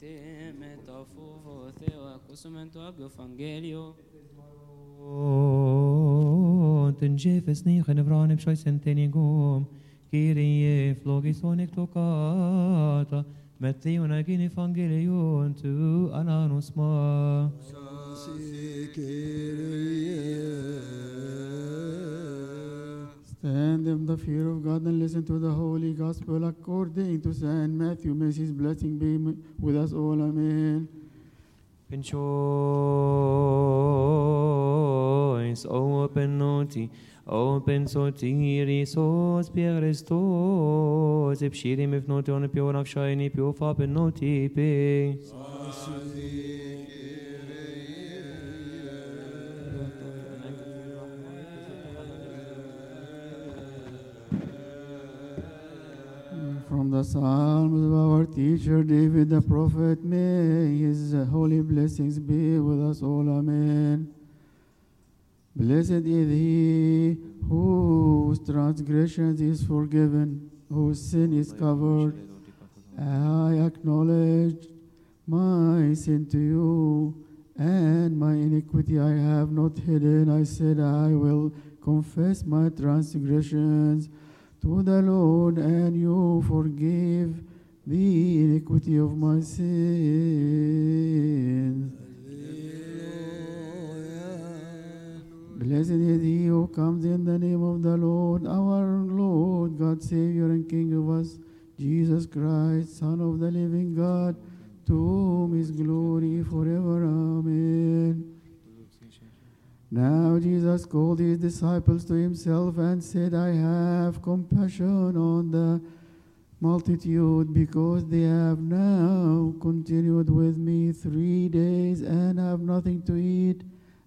te metafuvo theo acusumento ab evangelio. Den Jefes ni gen vran psoi sentenigum. Kyrie flogison toccata. Mettiun agin evangelion tu ananus ma. Stand in the fear of God and listen to the Holy Gospel according to Saint Matthew. May His blessing be with us all. Amen. Penchois open noti, open sotiri sos pierestos, epshirim if noti on a pure of shiny pure fap and noti pe. From the Psalms of our teacher David the prophet, may his holy blessings be with us all. Amen. Blessed is he whose transgressions is forgiven, whose sin is covered. I acknowledge my sin to you, and my iniquity I have not hidden. I said, I will confess my transgressions to the Lord, and you forgive the iniquity of my sins. Blessed is he who comes in the name of the Lord, our Lord, God, Savior, and King of us, Jesus Christ, Son of the living God, to whom is glory forever. Amen. Now Jesus called his disciples to himself and said, I have compassion on the multitude because they have now continued with me three days and have nothing to eat,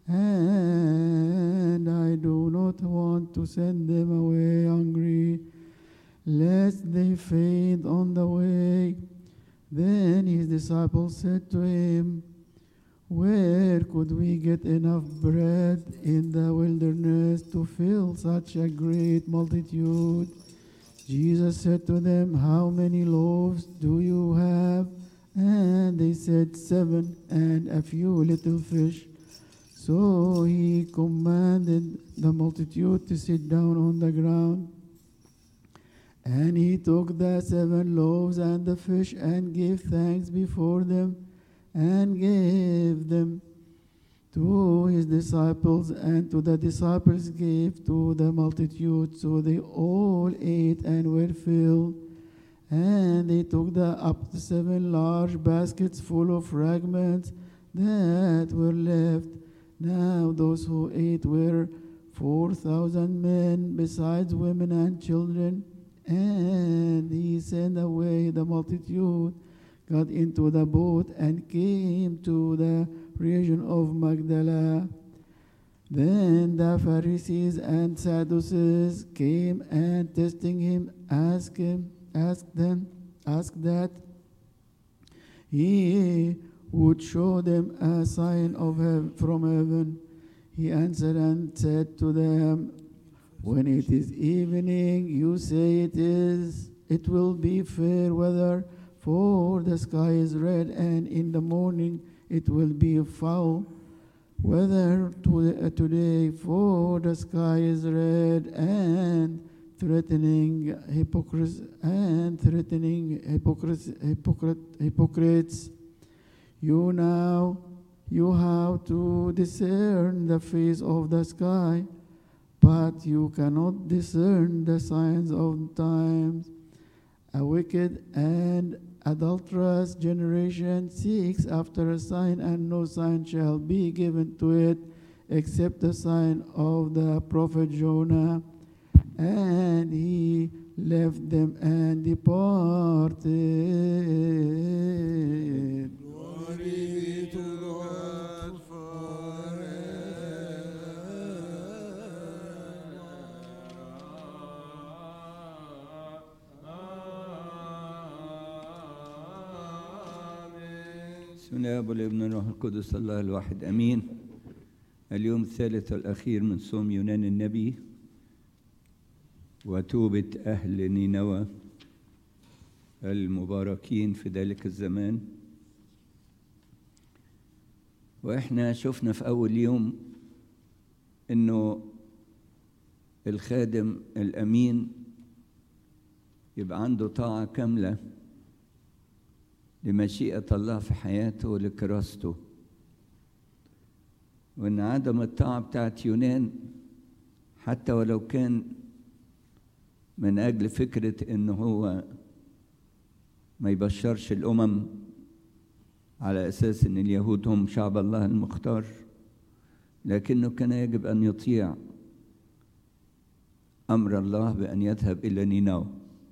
and I do not want to send them away hungry, lest they faint on the way. Then his disciples said to him, where could we get enough bread in the wilderness to fill such a great multitude? Jesus said to them, How many loaves do you have? And they said, Seven, and a few little fish. So he commanded the multitude to sit down on the ground. And he took the seven loaves and the fish and gave thanks before them and gave them to his disciples, and to the disciples gave to the multitude. So they all ate and were filled. And they took the up to seven large baskets full of fragments that were left. Now those who ate were four thousand men, besides women and children. And he sent away the multitude got into the boat and came to the region of Magdala. Then the Pharisees and Sadducees came and testing him asked him, asked them, asked that he would show them a sign of heav- from heaven. He answered and said to them, When it is evening, you say it is, it will be fair weather for the sky is red, and in the morning it will be foul. Weather to, uh, today, for the sky is red and threatening hypocrites and threatening hypocrites, hypocrite, hypocrites. You now you have to discern the face of the sky, but you cannot discern the signs of times. A wicked and adulterous generation seeks after a sign, and no sign shall be given to it except the sign of the prophet Jonah. And he left them and departed. Glory to God بسم الله والابن الروح القدس الله الواحد امين اليوم الثالث والاخير من صوم يونان النبي وتوبه اهل نينوى المباركين في ذلك الزمان واحنا شفنا في اول يوم انه الخادم الامين يبقى عنده طاعه كامله لمشيئه الله في حياته ولكراسته وان عدم الطاعه بتاعت يونان حتى ولو كان من اجل فكره انه هو ما يبشرش الامم على اساس ان اليهود هم شعب الله المختار لكنه كان يجب ان يطيع امر الله بان يذهب الى نينوى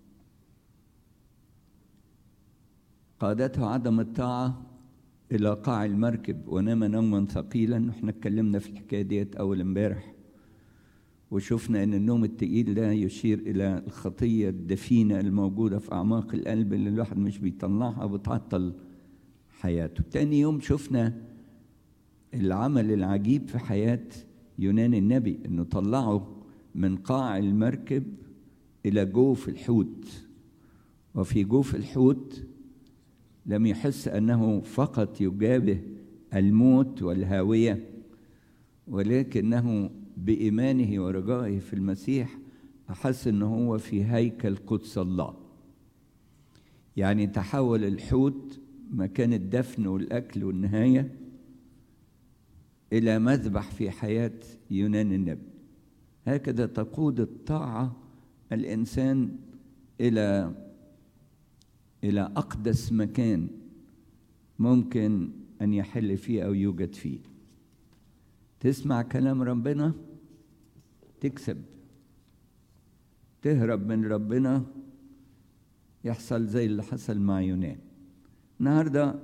قادته عدم الطاعه الى قاع المركب ونام نوما ثقيلا احنا اتكلمنا في الحكايه ديت اول امبارح وشفنا ان النوم التقيل ده يشير الى الخطيه الدفينه الموجوده في اعماق القلب اللي الواحد مش بيطلعها وبتعطل حياته تاني يوم شفنا العمل العجيب في حياه يونان النبي انه طلعه من قاع المركب الى جوف الحوت وفي جوف الحوت لم يحس انه فقط يجابه الموت والهاويه ولكنه بايمانه ورجائه في المسيح احس ان هو في هيكل قدس الله يعني تحول الحوت مكان الدفن والاكل والنهايه الى مذبح في حياه يونان النبي هكذا تقود الطاعه الانسان الى الى اقدس مكان ممكن ان يحل فيه او يوجد فيه تسمع كلام ربنا تكسب تهرب من ربنا يحصل زي اللي حصل مع يونان النهارده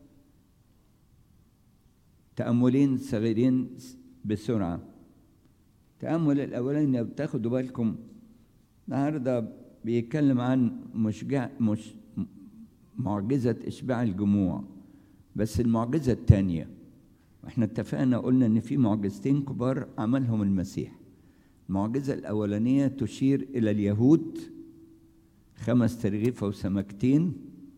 تأملين صغيرين بسرعة التأمل الأولاني لو بتاخدوا بالكم النهارده بيتكلم عن مشجع مش معجزة إشباع الجموع بس المعجزة الثانية واحنا اتفقنا قلنا ان في معجزتين كبار عملهم المسيح المعجزة الأولانية تشير إلى اليهود خمس ترغيفة وسمكتين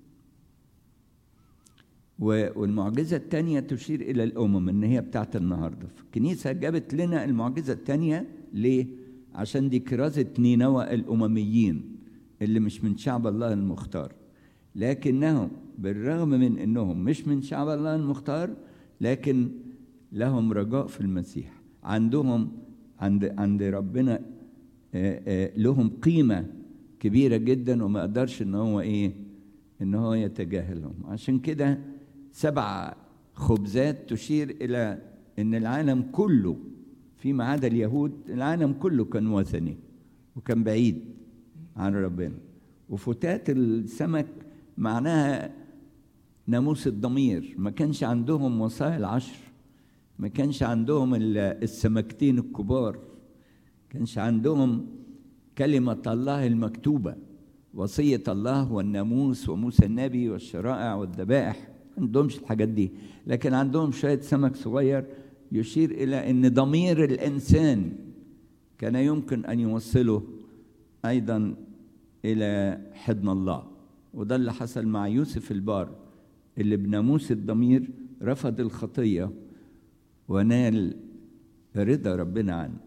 والمعجزة الثانية تشير إلى الأمم إن هي بتاعت النهاردة الكنيسة جابت لنا المعجزة الثانية ليه؟ عشان دي كرازة نينوى الأمميين اللي مش من شعب الله المختار لكنهم بالرغم من انهم مش من شعب الله المختار لكن لهم رجاء في المسيح عندهم عند عند ربنا لهم قيمه كبيره جدا وما قدرش ان هو ايه ان هو يتجاهلهم عشان كده سبع خبزات تشير الى ان العالم كله فيما عدا اليهود العالم كله كان وثني وكان بعيد عن ربنا وفتات السمك معناها ناموس الضمير ما كانش عندهم وصايا العشر ما كانش عندهم السمكتين الكبار كانش عندهم كلمة الله المكتوبة وصية الله والناموس وموسى النبي والشرائع والذبائح ما عندهمش الحاجات دي لكن عندهم شوية سمك صغير يشير إلى أن ضمير الإنسان كان يمكن أن يوصله أيضا إلى حضن الله وده اللي حصل مع يوسف البار اللي بناموس الضمير رفض الخطية ونال رضا ربنا عنه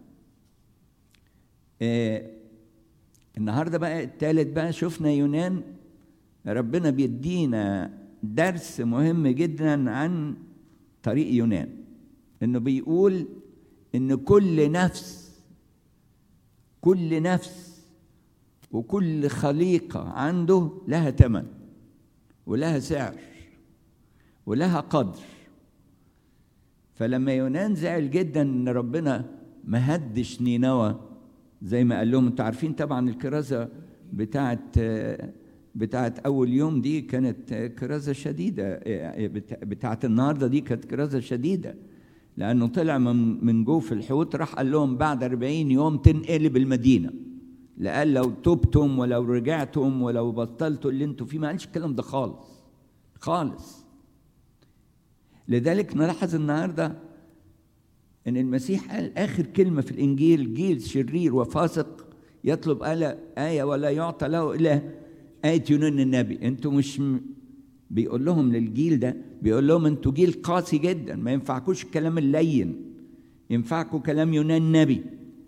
إيه النهاردة بقى التالت بقى شفنا يونان ربنا بيدينا درس مهم جدا عن طريق يونان انه بيقول ان كل نفس كل نفس وكل خليقة عنده لها ثمن ولها سعر ولها قدر فلما يونان زعل جدا ان ربنا ما هدش نينوى زي ما قال لهم انتوا عارفين طبعا الكرازه بتاعت بتاعت اول يوم دي كانت كرازه شديده بتاعت النهارده دي كانت كرازه شديده لانه طلع من من جوف الحوت راح قال لهم بعد 40 يوم تنقلب المدينه لقال لو تبتم ولو رجعتم ولو بطلتوا اللي انتوا فيه ما قالش الكلام ده خالص خالص لذلك نلاحظ النهارده ان المسيح قال اخر كلمه في الانجيل جيل شرير وفاسق يطلب آية ولا يعطى له الا آية يونان النبي انتوا مش بيقول لهم للجيل ده بيقول لهم انتوا جيل قاسي جدا ما ينفعكوش الكلام اللين ينفعكم كلام يونان نبي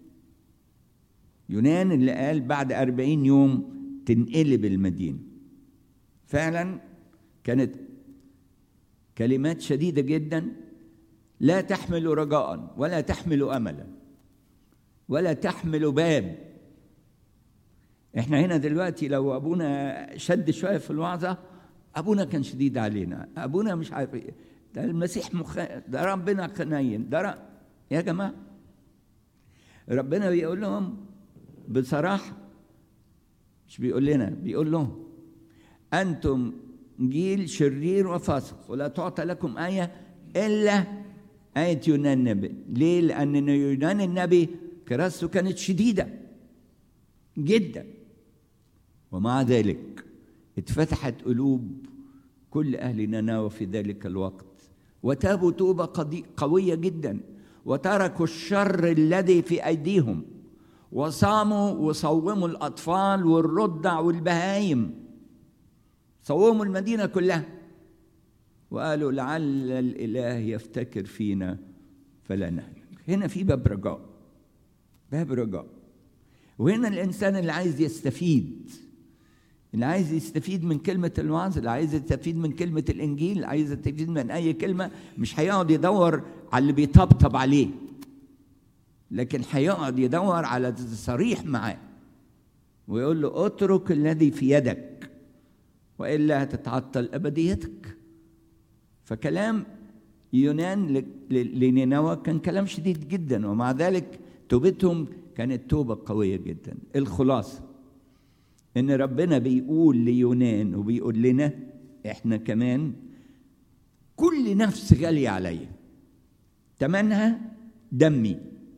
يونان اللي قال بعد أربعين يوم تنقلب المدينة فعلا كانت كلمات شديدة جدا لا تحمل رجاء ولا تحمل أملا ولا تحمل باب احنا هنا دلوقتي لو ابونا شد شويه في الوعظه ابونا كان شديد علينا ابونا مش عارف ايه ده المسيح مخ ده ربنا خنين ده ر... يا جماعه ربنا بيقول لهم بصراحه مش بيقول لنا بيقول لهم انتم جيل شرير وفاسق ولا تعطى لكم ايه الا ايه يونان النبي ليه لان يونان النبي كراسته كانت شديده جدا ومع ذلك اتفتحت قلوب كل اهل نينوى في ذلك الوقت وتابوا توبه قويه جدا وتركوا الشر الذي في ايديهم وصاموا وصوموا الاطفال والرضع والبهايم صوموا المدينه كلها وقالوا لعل الاله يفتكر فينا فلا نهلك هنا في باب رجاء باب رجاء وهنا الانسان اللي عايز يستفيد اللي عايز يستفيد من كلمة الوعظ اللي عايز يستفيد من كلمة الإنجيل اللي عايز يستفيد من أي كلمة مش هيقعد يدور على اللي بيطبطب عليه لكن هيقعد يدور على الصريح معاه ويقول له اترك الذي في يدك وإلا هتتعطل أبديتك فكلام يونان لنينوى كان كلام شديد جدا ومع ذلك توبتهم كانت توبة قوية جدا الخلاصة إن ربنا بيقول ليونان وبيقول لنا إحنا كمان كل نفس غالية عليا تمنها دمي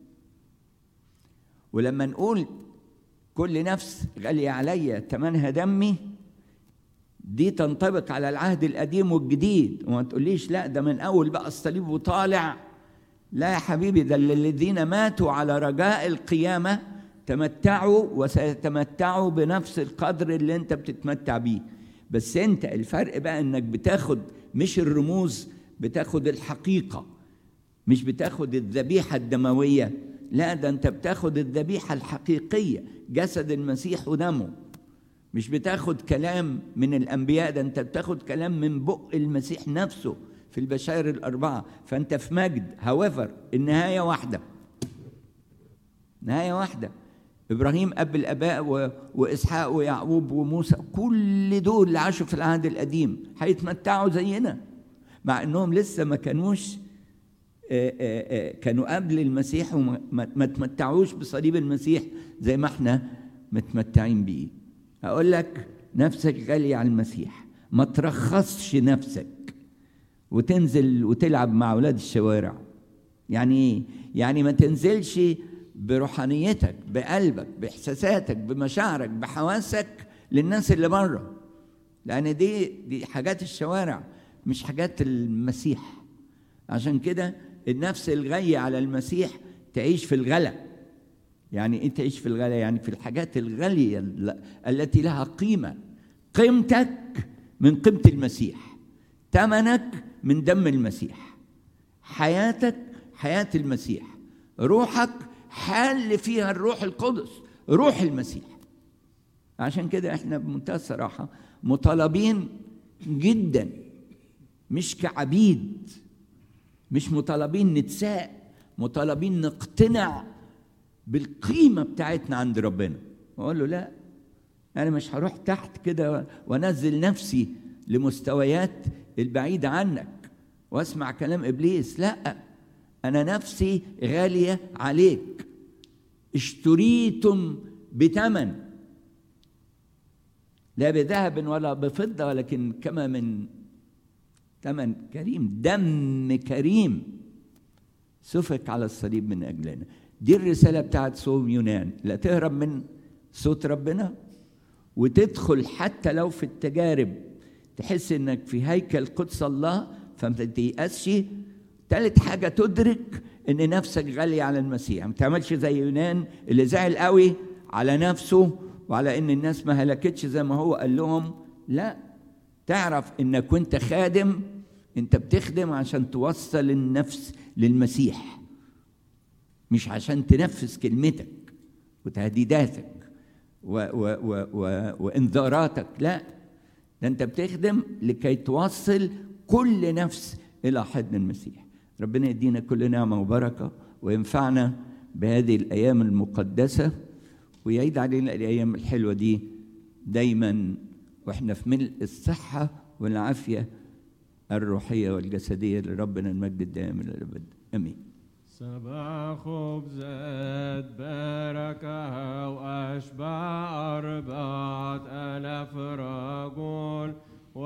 ولما نقول كل نفس غالية عليا تمنها دمي دي تنطبق على العهد القديم والجديد وما تقوليش لا ده من أول بقى الصليب وطالع لا يا حبيبي ده الذين ماتوا على رجاء القيامة تمتعوا وسيتمتعوا بنفس القدر اللي انت بتتمتع بيه بس انت الفرق بقى انك بتاخد مش الرموز بتاخد الحقيقة مش بتاخد الذبيحة الدموية لا ده انت بتاخد الذبيحة الحقيقية جسد المسيح ودمه مش بتاخد كلام من الأنبياء ده انت بتاخد كلام من بق المسيح نفسه في البشائر الأربعة فأنت في مجد هاويفر النهاية واحدة نهاية واحدة إبراهيم أب الآباء و... وإسحاق ويعقوب وموسى كل دول اللي عاشوا في العهد القديم هيتمتعوا زينا مع إنهم لسه ما كانوش آآ آآ كانوا قبل المسيح وما ما تمتعوش بصليب المسيح زي ما احنا متمتعين بيه أقول لك نفسك غالية على المسيح ما ترخصش نفسك وتنزل وتلعب مع اولاد الشوارع يعني ايه يعني ما تنزلش بروحانيتك بقلبك باحساساتك بمشاعرك بحواسك للناس اللي بره لان دي دي حاجات الشوارع مش حاجات المسيح عشان كده النفس الغية على المسيح تعيش في الغلا يعني ايه تعيش في الغلا يعني في الحاجات الغالية التي لها قيمة قيمتك من قيمة المسيح ثمنك من دم المسيح حياتك حياة المسيح روحك حال فيها الروح القدس روح المسيح عشان كده احنا بمنتهى الصراحة مطالبين جدا مش كعبيد مش مطالبين نتساء مطالبين نقتنع بالقيمة بتاعتنا عند ربنا أقول له لا أنا مش هروح تحت كده وأنزل نفسي لمستويات البعيدة عنك واسمع كلام ابليس لا انا نفسي غاليه عليك اشتريتم بثمن لا بذهب ولا بفضه ولكن كما من ثمن كريم دم كريم سفك على الصليب من اجلنا دي الرساله بتاعت صوم يونان لا تهرب من صوت ربنا وتدخل حتى لو في التجارب تحس انك في هيكل قدس الله فما تيأسش تالت حاجة تدرك ان نفسك غالية على المسيح ما تعملش زي يونان اللي زعل قوي على نفسه وعلى ان الناس ما هلكتش زي ما هو قال لهم لا تعرف انك وانت خادم انت بتخدم عشان توصل النفس للمسيح مش عشان تنفذ كلمتك وتهديداتك و و و و وانذاراتك لا ده انت بتخدم لكي توصل كل نفس الى حضن المسيح ربنا يدينا كل نعمه وبركه وينفعنا بهذه الايام المقدسه ويعيد علينا الايام الحلوه دي دايما واحنا في ملء الصحه والعافيه الروحيه والجسديه لربنا المجد الدائم الى الابد امين سبع خبزات بركة وأشبع أربعة آلاف رجل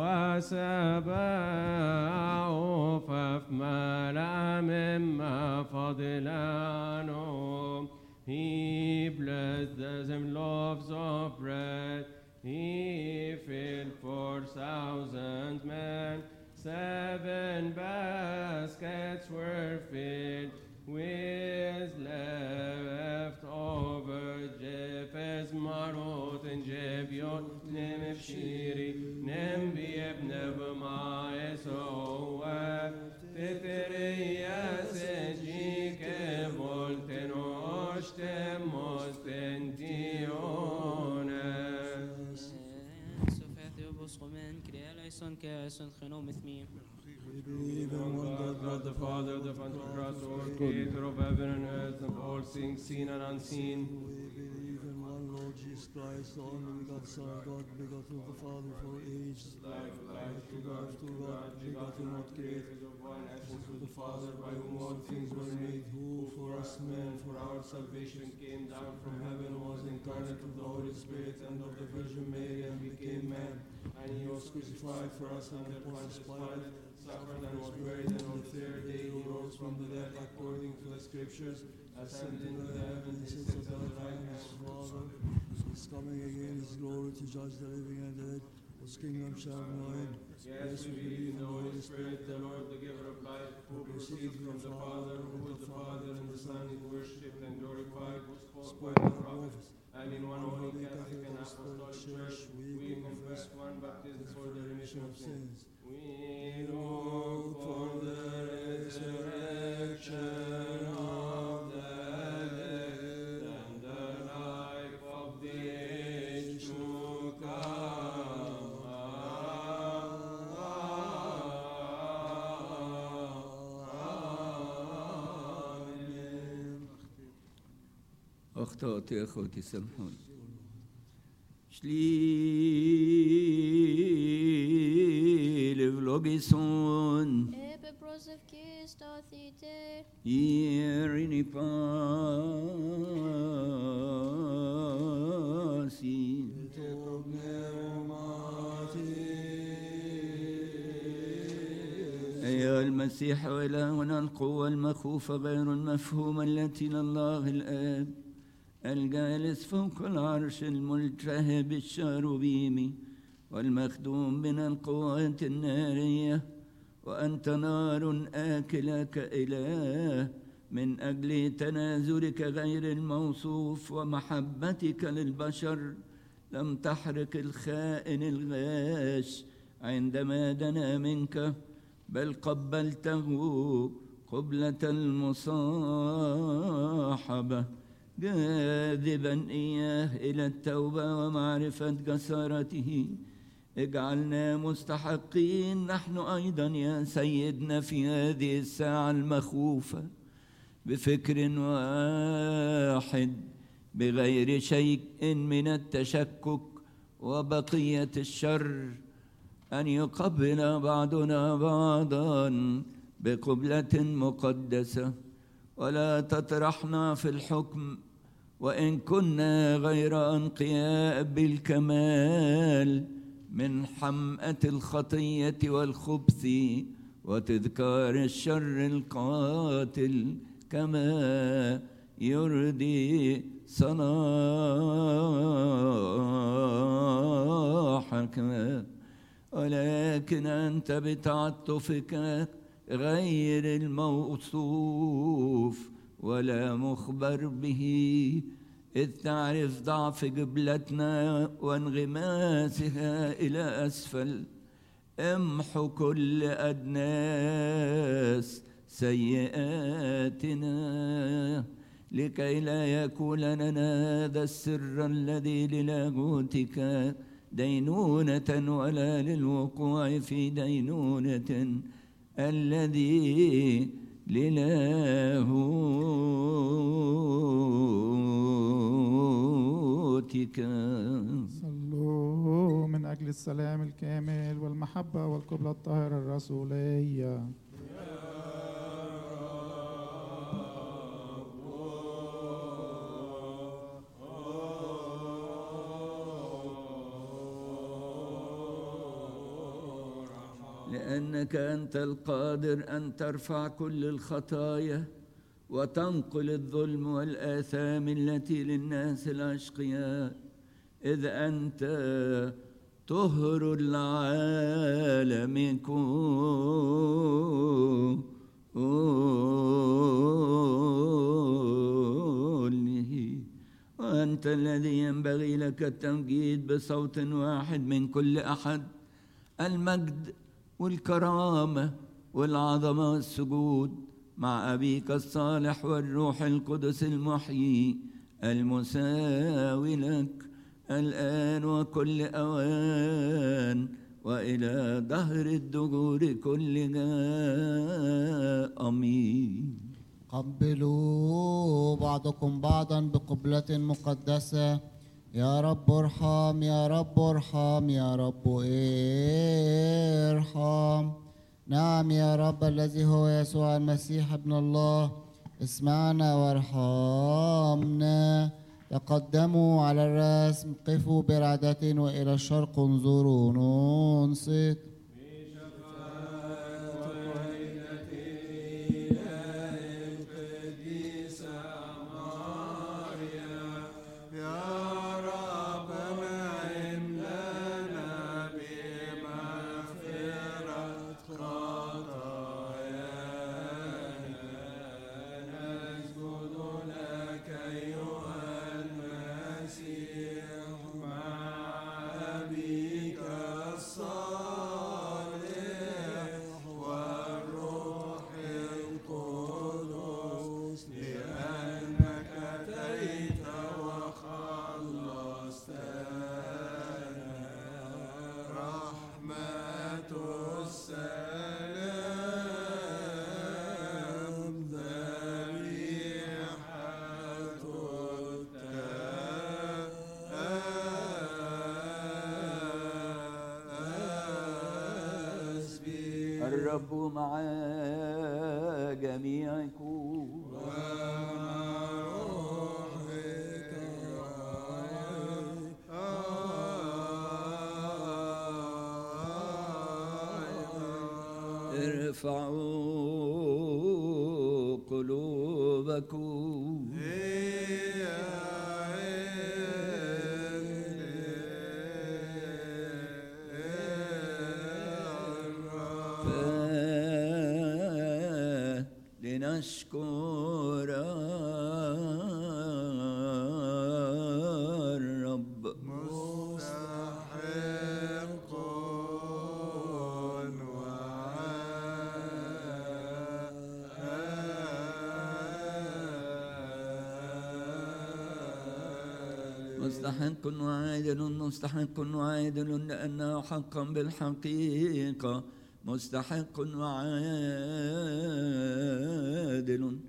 وسبع أفف ملأ مما فضل عنهم He blessed them loaves of bread He filled four thousand men Seven baskets were filled with leftover Jephes Marot and Jebiot Nem Shiri Nem Bieb Nebama Esoa Tetereia Sejike Volten Oshtem Mosten Tiones سوف يعطي من كريا ليسون كاسون خنو مثمي We believe in one God, God the Father, the Pantocrator, Creator of heaven and earth, of all things seen and unseen. We believe in one Lord Jesus Christ, the only begotten Son of God, begotten of the Father for ages. Life, life, to God, to God, begotten, not created. of one essence with The Father, by whom all things were made, who for us men, for our salvation, came down from heaven, was incarnate of the Holy Spirit and of the Virgin Mary, and became man. And he was crucified for us under Pontius Pilate, suffered and was buried, and on the third day he rose from the dead according to the Scriptures, ascended into the heavens, he sits at the right hand of his Father. Is coming again his glory to judge the living and the dead, whose kingdom shall have no end. Yes, we believe in the Holy Spirit, the Lord, the giver of life, who proceeds from the Father, who with the Father and the Son is worshipped and glorified, who spoke by the prophets, and in one holy Catholic and Apostolic Church, we confess one baptism for the remission of sins. We look for the resurrection of the dead and the life of the age to come. أخطأت يا أخوتي سامحوني شليل فلوجيسون Ebe brosef kist athite, يريني باسي أيها المسيح وإلهنا القوة المخوفة غير المفهومة التي لله الآب الجالس فوق العرش الملتهب الشاروبيم والمخدوم من القوات النارية وأنت نار آكلة كإله من أجل تنازلك غير الموصوف ومحبتك للبشر لم تحرق الخائن الغاش عندما دنا منك بل قبلته قبلة المصاحبة جاذبا إياه إلى التوبة ومعرفة جسارته اجعلنا مستحقين نحن أيضا يا سيدنا في هذه الساعة المخوفة بفكر واحد بغير شيء من التشكك وبقية الشر أن يقبل بعضنا بعضا بقبلة مقدسة ولا تطرحنا في الحكم وإن كنا غير أنقياء بالكمال من حمأة الخطية والخبث وتذكار الشر القاتل كما يرضي صلاحك ولكن أنت بتعطفك غير الموصوف ولا مخبر به إذ تعرف ضعف جبلتنا وانغماسها إلى أسفل امحو كل أدناس سيئاتنا لكي لا يكون لنا هذا السر الذي للاهوتك دينونة ولا للوقوع في دينونة الذي للاهوتك صلوا من أجل السلام الكامل والمحبة والقبلة الطاهرة الرسولية لأنك أنت القادر أن ترفع كل الخطايا وتنقل الظلم والآثام التي للناس الأشقياء إذ أنت طهر العالم كله وأنت الذي ينبغي لك التمجيد بصوت واحد من كل أحد المجد والكرامة والعظمة والسجود مع أبيك الصالح والروح القدس المحيي المساوي لك الآن وكل أوان وإلى دهر الدهور كلها آمين قبلوا بعضكم بعضا بقبلة مقدسة يا رب ارحم يا رب ارحم يا رب ارحم نعم يا رب الذي هو يسوع المسيح ابن الله اسمعنا وارحمنا تقدموا على الرسم قفوا برعدة وإلى الشرق انظروا ننصت الرب مع جميعكم ارفعوا قلوبكم لنشكر الرب مستحق وعادل مستحق وعادل لأنه حقا بالحقيقة مستحق وعادل